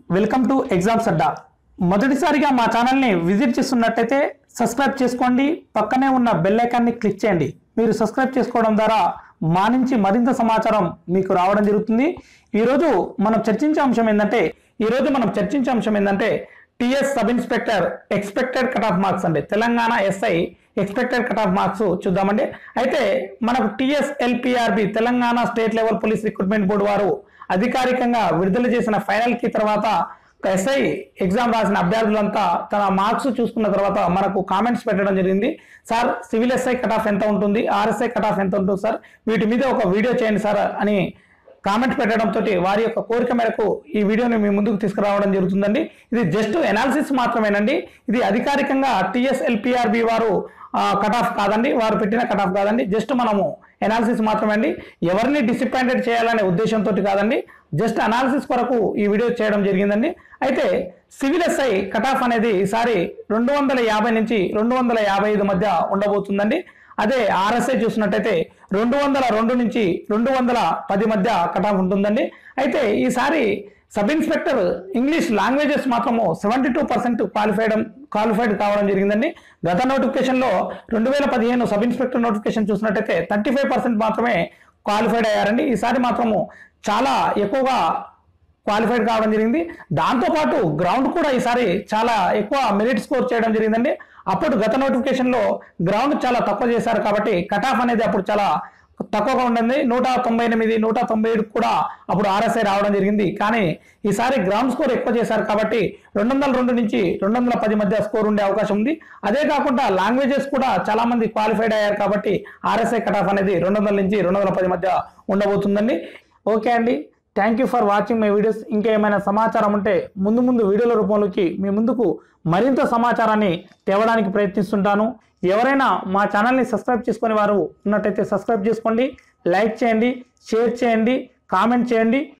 welcome to exams అడ్డా మొదటిసారిగా మా ఛానల్ని విజిట్ చేస్తున్నట్టయితే సబ్స్క్రైబ్ చేసుకోండి పక్కనే ఉన్న బెల్ ఐకాన్ని క్లిక్ చేయండి మీరు సబ్స్క్రైబ్ చేసుకోవడం ద్వారా మా నుంచి మరింత సమాచారం మీకు రావడం జరుగుతుంది ఈరోజు మనం చర్చించే అంశం ఏంటంటే ఈరోజు మనం చర్చించే అంశం ఏంటంటే TS sub inspector expected cut off marks అండి Telangana SI expected cut off marks చూద్దామండి అయితే మనకు TS LPRB Telangana state level police recruitment board వారు అధికారికంగా విడుదల చేసిన ఫైనల్ కి తర్వాత ఎస్ఐ ఎగ్జామ్ రాసిన అభ్యర్థులంతా తన మార్క్స్ చూసుకున్న తర్వాత మనకు కామెంట్స్ పెట్టడం జరిగింది sir civil SI cut off ఎంత ఉంటుంది ఆర్ఎస్ఐ కట్ ఆఫ్ ఎంత ఉంటుంది సార్ వీటి మీద ఒక వీడియో చేయండి సార్ అని కామెంట్ పెట్టడంతో వారి యొక్క కోరిక మేరకు ఈ వీడియోని మీ ముందుకు తీసుకురావడం జరుగుతుందండి ఇది జస్ట్ ఎనాలిసిస్ మాత్రమేనండి ఇది అధికారికంగా టిఎస్ఎల్పిఆర్బి వారు కట్ ఆఫ్ కాదండి వారు పెట్టిన కట్ ఆఫ్ కాదండి జస్ట్ మనము ఎనాలిసిస్ మాత్రమే అండి ఎవరిని డిసప్పాయింటెడ్ చేయాలనే ఉద్దేశంతో కాదండి జస్ట్ అనాలిసిస్ కొరకు ఈ వీడియో చేయడం జరిగిందండి అయితే సివిల్ ఎస్ఐ కట్ ఆఫ్ అనేది ఈసారి రెండు వందల యాభై నుంచి రెండు వందల యాభై ఐదు మధ్య ఉండబోతుందండి అదే ఆర్ఎస్ఐ చూసినట్టయితే రెండు వందల రెండు నుంచి రెండు వందల పది మధ్య కట్ ఆఫ్ ఉంటుందండి అయితే ఈసారి సబ్ ఇన్స్పెక్టర్ ఇంగ్లీష్ లాంగ్వేజెస్ మాత్రము seventy two percent qualified qualified కావడం జరిగిందండి గత నోటిఫికేషన్లో రెండు వేల పదిహేను సబ్ ఇన్స్పెక్టర్ నోటిఫికేషన్ చూసినట్టయితే థర్టీ ఫైవ్ పర్సెంట్ మాత్రమే క్వాలిఫైడ్ అయ్యారండి ఈసారి మాత్రము చాలా ఎక్కువగా క్వాలిఫైడ్ కావడం జరిగింది దాంతోపాటు గ్రౌండ్ కూడా ఈసారి చాలా ఎక్కువ మెరిట్ స్కోర్ చేయడం జరిగిందండి అప్పుడు గత నోటిఫికేషన్లో గ్రౌండ్ చాలా తక్కువ చేశారు కాబట్టి కట్ ఆఫ్ అనేది అప్పుడు చాలా తక్కువగా ఉండింది నూట తొంభై ఎనిమిది నూట తొంభై ఏడు కూడా అప్పుడు ఆర్ఎస్ఐ రావడం జరిగింది కానీ ఈసారి గ్రౌండ్ స్కోర్ ఎక్కువ చేశారు కాబట్టి రెండు వందల రెండు నుంచి రెండు వందల పది మధ్య స్కోర్ ఉండే అవకాశం ఉంది అదే కాకుండా లాంగ్వేజెస్ కూడా చాలా మంది క్వాలిఫైడ్ అయ్యారు కాబట్టి ఆర్ఎస్ఐ కట్ ఆఫ్ అనేది రెండు వందల నుంచి రెండు వందల పది మధ్య ఉండబోతుందండి ఓకే అండి thank you for watching my videos ఇంకా ఏమైనా సమాచారం ఉంటే ముందు ముందు వీడియోల రూపంలోకి మీ ముందుకు మరింత సమాచారాన్ని తేవడానికి ప్రయత్నిస్తుంటాను ఎవరైనా మా ఛానల్ని సబ్స్క్రైబ్ చేసుకునే వారు ఉన్నట్టయితే సబ్స్క్రైబ్ చేసుకోండి లైక్ చేయండి షేర్ చేయండి కామెంట్ చేయండి